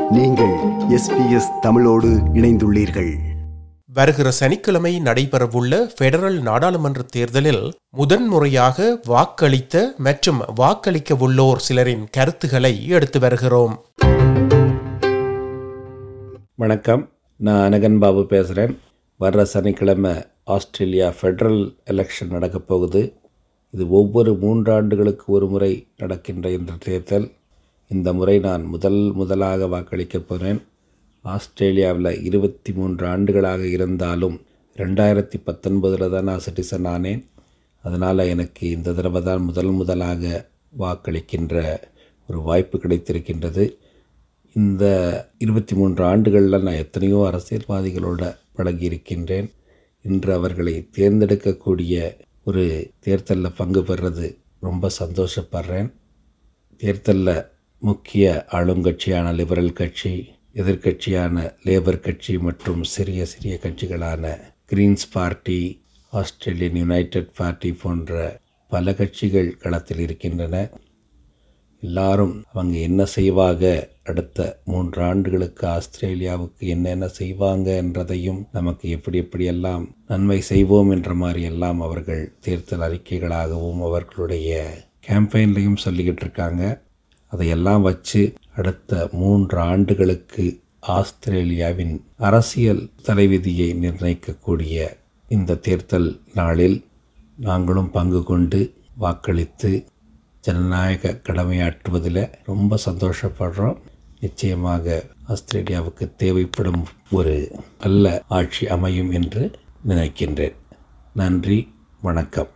நீங்கள் எஸ்பிஎஸ் தமிழோடு இணைந்துள்ளீர்கள் வருகிற சனிக்கிழமை நடைபெறவுள்ள பெடரல் நாடாளுமன்ற தேர்தலில் முதன்முறையாக வாக்களித்த மற்றும் வாக்களிக்கவுள்ளோர் சிலரின் கருத்துக்களை எடுத்து வருகிறோம் வணக்கம் நான் அனகன் பாபு பேசுகிறேன் வர்ற சனிக்கிழமை ஆஸ்திரேலியா ஃபெடரல் எலெக்ஷன் நடக்கப் போகுது இது ஒவ்வொரு மூன்றாண்டுகளுக்கு ஒரு முறை நடக்கின்ற இந்த தேர்தல் இந்த முறை நான் முதல் முதலாக வாக்களிக்கப் போகிறேன் ஆஸ்திரேலியாவில் இருபத்தி மூன்று ஆண்டுகளாக இருந்தாலும் ரெண்டாயிரத்தி பத்தொன்பதில் தான் நான் சிட்டிசன் ஆனேன் அதனால் எனக்கு இந்த தடவை தான் முதல் முதலாக வாக்களிக்கின்ற ஒரு வாய்ப்பு கிடைத்திருக்கின்றது இந்த இருபத்தி மூன்று ஆண்டுகளில் நான் எத்தனையோ அரசியல்வாதிகளோட பழகியிருக்கின்றேன் இன்று அவர்களை தேர்ந்தெடுக்கக்கூடிய ஒரு தேர்தலில் பங்கு பெறுறது ரொம்ப சந்தோஷப்படுறேன் தேர்தலில் முக்கிய ஆளுங்கட்சியான லிபரல் கட்சி எதிர்க்கட்சியான லேபர் கட்சி மற்றும் சிறிய சிறிய கட்சிகளான Greens Party Australian United Party போன்ற பல கட்சிகள் களத்தில் இருக்கின்றன எல்லாரும் அவங்க என்ன செய்வாங்க அடுத்த மூன்று ஆண்டுகளுக்கு ஆஸ்திரேலியாவுக்கு என்னென்ன செய்வாங்க என்றதையும் நமக்கு எப்படி எப்படியெல்லாம் நன்மை செய்வோம் என்ற மாதிரி எல்லாம் அவர்கள் தேர்தல் அறிக்கைகளாகவும் அவர்களுடைய கேம்பெயின்லையும் சொல்லிக்கிட்டு இருக்காங்க அதையெல்லாம் வச்சு அடுத்த மூன்று ஆண்டுகளுக்கு ஆஸ்திரேலியாவின் அரசியல் தலைவிதியை நிர்ணயிக்கக்கூடிய இந்த தேர்தல் நாளில் நாங்களும் பங்கு கொண்டு வாக்களித்து ஜனநாயக கடமையாற்றுவதில் ரொம்ப சந்தோஷப்படுறோம் நிச்சயமாக ஆஸ்திரேலியாவுக்கு தேவைப்படும் ஒரு நல்ல ஆட்சி அமையும் என்று நினைக்கின்றேன் நன்றி வணக்கம்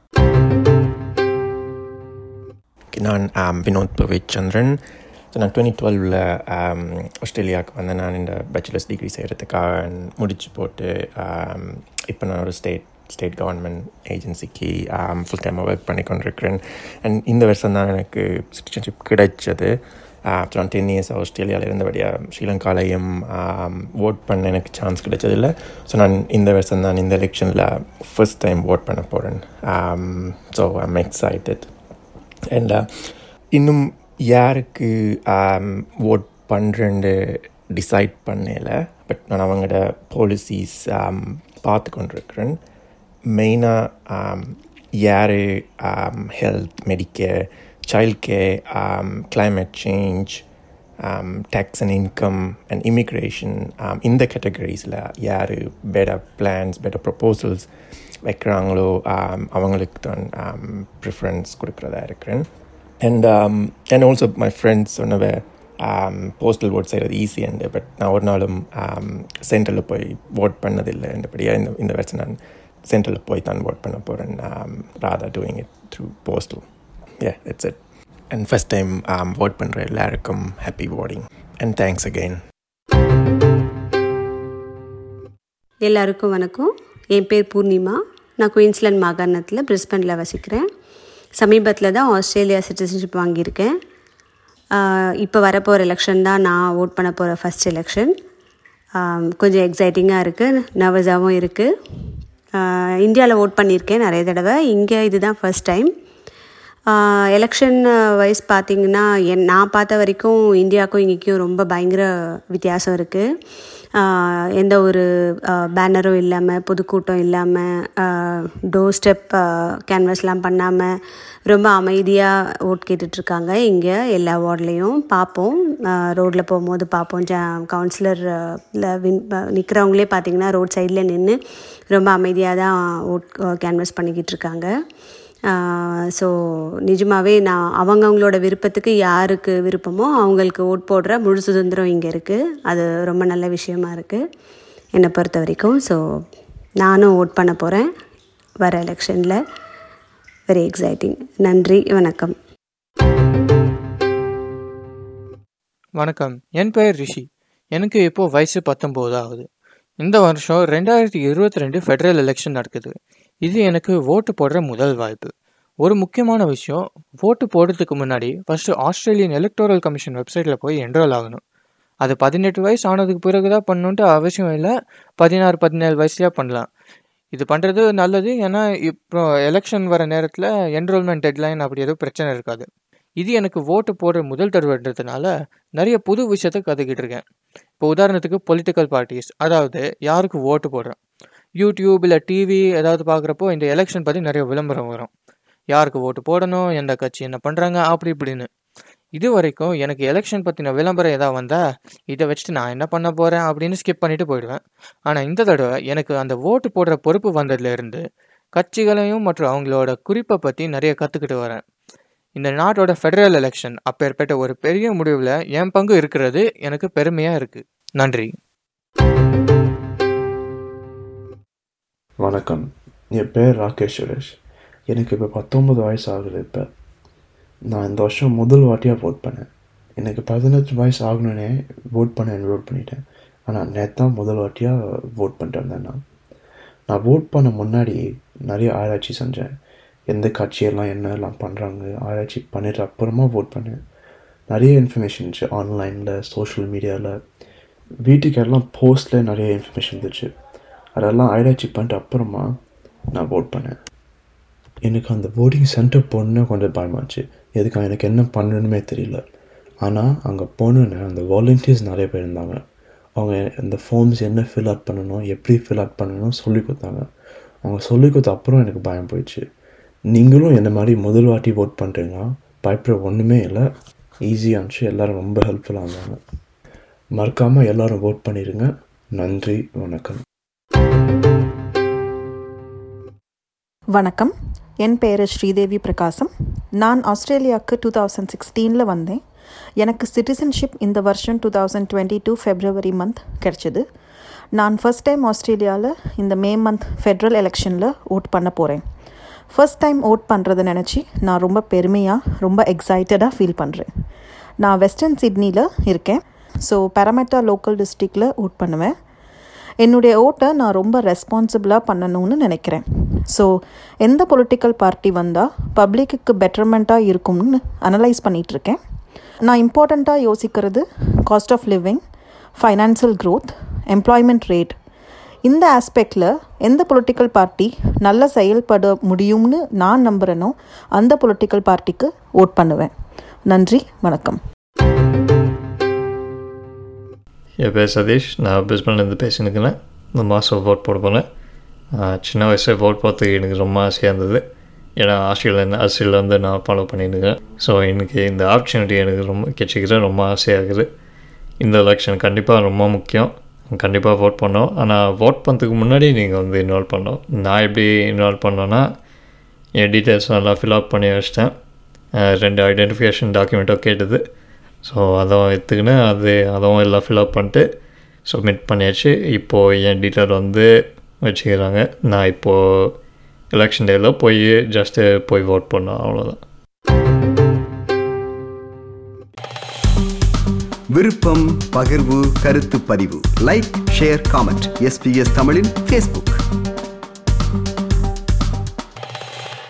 நான் ஆம், வினோத் பவிச்சந்திரன் ஸோ நான் டுவெண்ட்டி டுவெல்வில் ஆஸ்திரேலியாவுக்கு வந்து நான் இந்த பேச்சுலர்ஸ் டிகிரி செய்கிறதுக்காக முடிச்சு போட்டு இப்போ நான் ஒரு ஸ்டேட் ஸ்டேட் கவர்மெண்ட் ஏஜென்சிக்கு ஃபுல் டைமாக ஒர்க் பண்ணி கொண்டிருக்கிறேன் அண்ட் இந்த வருஷம் தான் எனக்கு சிட்டிசன்ஷிப் கிடைச்சது ஸோ நான் டென் இயர்ஸ் ஆஸ்திரேலியாவில் இருந்தபடியாக ஸ்ரீலங்காலையும் ஓட் பண்ண எனக்கு சான்ஸ் கிடைச்சதில்ல ஸோ நான் இந்த வருஷம் தான் இந்த எலெக்ஷனில் ஃபர்ஸ்ட் டைம் ஓட் பண்ண போகிறேன் ஸோ ஐம் எக்ஸைட்டட் அண்ட் இன்னும் யாருக்கு ஓட் பண்ணுறேன்னு டிசைட் பண்ணல பட் நான் அவங்களோட பாலிசிஸ் பார்த்து கொண்டிருக்கிறேன் மெயினாக யார் health Medicare child care climate change tax and income and immigration இந்த கேட்டகரிஸில் யார் பெட்டர் பிளான்ஸ் பெட்டர் ப்ரொப்போசல்ஸ் வைக்கிறாங்களோ um, அவங்களுக்கு தான் ப்ரிஃபரன்ஸ் கொடுக்குறதா இருக்கிறேன் and and also my friends சொன்னவ போஸ்டல் ஓட் செய்கிறது ஈஸி அண்டு பட் நான் ஒரு நாளும் சென்ட்ரலில் போய் ஓட் பண்ணதில்லை என்றபடியாக இந்த இந்த வருஷம் நான் சென்ட்ரலில் போய் தான் ஓட் பண்ண போகிறேன் rather doing it through postal yeah that's it and first time um, vote பண்ணுற எல்லாருக்கும் happy voting and thanks again எல்லாருக்கும் வணக்கம் என் பேர் பூர்ணிமா நான் குயின்ஸ்லாண்ட் மாகாணத்தில் பிரிஸ்பனில் வசிக்கிறேன் சமீபத்தில் தான் ஆஸ்திரேலியா சிட்டிசன்ஷிப் வாங்கியிருக்கேன் இப்போ வரப்போகிற எலெக்ஷன் தான் நான் ஓட் பண்ண போகிற ஃபஸ்ட் எலெக்ஷன் கொஞ்சம் எக்ஸைட்டிங்காக இருக்குது நர்வஸாகவும் இருக்குது இந்தியாவில் ஓட் பண்ணியிருக்கேன் நிறைய தடவை இங்கே இதுதான் ஃபர்ஸ்ட் டைம் எலெக்ஷன் வைஸ் பார்த்திங்கன்னா என் நான் பார்த்த வரைக்கும் இந்தியாவுக்கும் இங்கேக்கும் ரொம்ப பயங்கர வித்தியாசம் இருக்குது எந்த ஒரு பேனரும் இல்லாமல் பொதுக்கூட்டம் இல்லாமல் டோர் ஸ்டெப் கேன்வஸ்லாம் பண்ணாமல் ரொம்ப அமைதியாக ஓட் கேட்டுட்ருக்காங்க இங்கே எல்லா வார்ட்லேயும் பார்ப்போம் ரோட்டில் போகும்போது பார்ப்போம் ஜ கவுன்சிலரில் வின் நிற்கிறவங்களே பார்த்திங்கன்னா ரோட் சைடில் நின்று ரொம்ப அமைதியாக தான் ஓட் கேன்வஸ் பண்ணிக்கிட்டு இருக்காங்க ஸோ நிஜமாகவே நான் அவங்கவுங்களோட விருப்பத்துக்கு யாருக்கு விருப்பமோ அவங்களுக்கு ஓட் போடுற முழு சுதந்திரம் இங்கே இருக்குது அது ரொம்ப நல்ல விஷயமா இருக்குது என்னை பொறுத்த வரைக்கும் ஸோ நானும் ஓட் பண்ண போகிறேன் வர எலெக்ஷனில் வெரி எக்ஸைட்டிங் நன்றி வணக்கம் வணக்கம் என் பெயர் ரிஷி எனக்கு இப்போ வயசு பத்தொம்போது ஆகுது இந்த வருஷம் ரெண்டாயிரத்தி இருபத்தி ரெண்டு ஃபெடரல் எலெக்ஷன் நடக்குது இது எனக்கு ஓட்டு போடுற முதல் வாய்ப்பு ஒரு முக்கியமான விஷயம் ஓட்டு போடுறதுக்கு முன்னாடி ஃபஸ்ட்டு ஆஸ்திரேலியன் எலக்டோரல் கமிஷன் வெப்சைட்டில் போய் என்ரோல் ஆகணும் அது பதினெட்டு வயசு ஆனதுக்கு பிறகு தான் பண்ணணுன்ட்டு அவசியம் இல்லை பதினாறு பதினேழு வயசுலேயே பண்ணலாம் இது பண்ணுறது நல்லது ஏன்னா இப்போ எலெக்ஷன் வர நேரத்தில் என்ரோல்மெண்ட் டெட்லைன் அப்படி எதுவும் பிரச்சனை இருக்காது இது எனக்கு ஓட்டு போடுற முதல் தடவைன்றதுனால நிறைய புது விஷயத்த கற்றுக்கிட்டு இருக்கேன் இப்போ உதாரணத்துக்கு பொலிட்டிக்கல் பார்ட்டிஸ் அதாவது யாருக்கு ஓட்டு போடுறேன் யூடியூப் இல்லை டிவி ஏதாவது பார்க்குறப்போ இந்த எலெக்ஷன் பற்றி நிறைய விளம்பரம் வரும் யாருக்கு ஓட்டு போடணும் எந்த கட்சி என்ன பண்ணுறாங்க அப்படி இப்படின்னு இது வரைக்கும் எனக்கு எலெக்ஷன் பற்றின விளம்பரம் ஏதாவது வந்தால் இதை வச்சுட்டு நான் என்ன பண்ண போகிறேன் அப்படின்னு ஸ்கிப் பண்ணிட்டு போயிடுவேன் ஆனால் இந்த தடவை எனக்கு அந்த ஓட்டு போடுற பொறுப்பு வந்ததுலேருந்து கட்சிகளையும் மற்றும் அவங்களோட குறிப்பை பற்றி நிறைய கற்றுக்கிட்டு வரேன் இந்த நாட்டோட ஃபெடரல் எலெக்ஷன் அப்பேற்பட்ட ஒரு பெரிய முடிவில் என் பங்கு இருக்கிறது எனக்கு பெருமையாக இருக்குது நன்றி வணக்கம் என் பேர் ராகேஷ் சுரேஷ் எனக்கு இப்போ பத்தொம்பது வயசு ஆகுது இப்போ நான் இந்த வருஷம் முதல் வாட்டியாக vote பண்ணேன் எனக்கு பதினெட்டு வயசு ஆகணுன்னே vote பண்ண என்ரோல் பண்ணிட்டேன் ஆனால் நேற்று தான் முதல் வாட்டியாக vote பண்ணிட்டு வந்தேன் நான் நான் vote பண்ண முன்னாடி நிறைய ஆராய்ச்சி செஞ்சேன் எந்த கட்சியெல்லாம் என்னெல்லாம் பண்ணுறாங்க ஆராய்ச்சி பண்ணிட்டு அப்புறமா vote பண்ணேன் நிறைய இன்ஃபர்மேஷன் இருந்துச்சு ஆன்லைனில் சோஷியல் மீடியாவில் வீட்டுக்கு எல்லாம் போஸ்ட்டில் நிறைய இன்ஃபர்மேஷன் இருந்துச்சு அதெல்லாம் ஆராய்ச்சி பண்ணிட்டு அப்புறமா நான் vote பண்ணேன் எனக்கு அந்த voting சென்டர் போகணுன்னு கொஞ்சம் பயமாச்சு எதுக்கு எனக்கு என்ன பண்ணணுமே தெரியல ஆனால் அங்கே போனோன்னே அந்த வாலண்டியர்ஸ் நிறைய பேர் இருந்தாங்க அவங்க அந்த ஃபார்ம்ஸ் என்ன ஃபில் அப் பண்ணணும் எப்படி ஃபில் அப் பண்ணணும் சொல்லி கொடுத்தாங்க அவங்க சொல்லி கொடுத்த அப்புறம் எனக்கு பயம் போயிடுச்சு நீங்களும் என்ன மாதிரி முதல் வாட்டி vote பண்ணுறீங்களா பயப்பட ஒன்றுமே இல்லை ஈஸியாக இருந்துச்சு எல்லோரும் ரொம்ப ஹெல்ப்ஃபுல்லாக இருந்தாங்க மறக்காமல் எல்லாரும் vote பண்ணிடுங்க நன்றி வணக்கம் வணக்கம் என் பேர் ஸ்ரீதேவி பிரகாசம் நான் ஆஸ்திரேலியாவுக்கு டூ தௌசண்ட் சிக்ஸ்டீனில் வந்தேன் எனக்கு சிட்டிசன்ஷிப் இந்த வருஷம் two thousand twenty two February month கிடச்சிது நான் ஃபர்ஸ்ட் டைம் ஆஸ்திரேலியாவில் இந்த மே மந்த் ஃபெட்ரல் எலெக்ஷனில் ஓட் பண்ண போகிறேன் ஃபர்ஸ்ட் டைம் ஓட் பண்ணுறதை நினச்சி நான் ரொம்ப பெருமையாக ரொம்ப எக்ஸைட்டடாக ஃபீல் பண்ணுறேன் நான் வெஸ்டர்ன் சிட்னியில் இருக்கேன் ஸோ பேரமெட்டா லோக்கல் டிஸ்ட்ரிக்டில் ஓட் பண்ணுவேன் என்னுடைய ஓட்டை நான் ரொம்ப ரெஸ்பான்சிபிளாக பண்ணணும்னு நினைக்கிறேன் ஸோ எந்த பொலிட்டிக்கல் பார்ட்டி வந்தால் பப்ளிக்கு பெட்டர்மெண்ட்டாக இருக்கும்னு அனலைஸ் பண்ணிகிட்ருக்கேன் நான் இம்பார்ட்டண்ட்டாக யோசிக்கிறது cost of living financial growth employment rate இந்த ஆஸ்பெக்டில் எந்த பொலிட்டிக்கல் பார்ட்டி நல்லா செயல்பட முடியும்னு நான் நம்புகிறேனோ அந்த பொலிட்டிக்கல் பார்ட்டிக்கு ஓட் பண்ணுவேன் நன்றி வணக்கம் என் பேர் சதீஷ் நான் பிரிஸ்பன்லேருந்து பேசினுக்கிறேன் இந்த மாதம் ஓட் போட போனேன் சின்ன வயசில் ஓட் போகிறதுக்கு எனக்கு ரொம்ப ஆசையாக இருந்தது ஏன்னா ஆஸ்திரேலியா ஆஸ்திரேலியா வந்து நான் ஃபாலோ பண்ணியிருக்கேன் ஸோ எனக்கு இந்த ஆப்பர்ச்சுனிட்டி எனக்கு ரொம்ப கிடச்சிக்கிற ரொம்ப ஆசையாக இருக்குது இந்த எலெக்ஷன் கண்டிப்பாக ரொம்ப முக்கியம் கண்டிப்பாக ஓட் பண்ணோம் ஆனால் ஓட் பண்ணுறதுக்கு முன்னாடி நீங்கள் வந்து இன்வால்வ் பண்ணோம் நான் எப்படி இன்வால்வ் பண்ணோன்னா என் டீட்டெயில்ஸ் எல்லாம் ஃபில்அப் பண்ணி வச்சிட்டேன் அஹ் ரெண்டு ஐடென்டிஃபிகேஷன் டாக்குமெண்ட்டும் கேட்டது ஸோ அதுவும் எடுத்துக்கின்னு அது அதுவும் எல்லாம் ஃபில்அப் பண்ணிட்டு சப்மிட் பண்ணியாச்சு இப்போது என் டீட்டெயில் வந்து வச்சுக்கிறாங்க நான் இப்போது எலெக்ஷன் டேயில் போய் ஜஸ்ட்டு போய் ஓட் பண்ணோம் அவ்வளோதான் விருப்பம் பகிர்வு கருத்து பதிவு லைக் ஷேர் காமெண்ட் எஸ்பிஎஸ் தமிழின் ஃபேஸ்புக்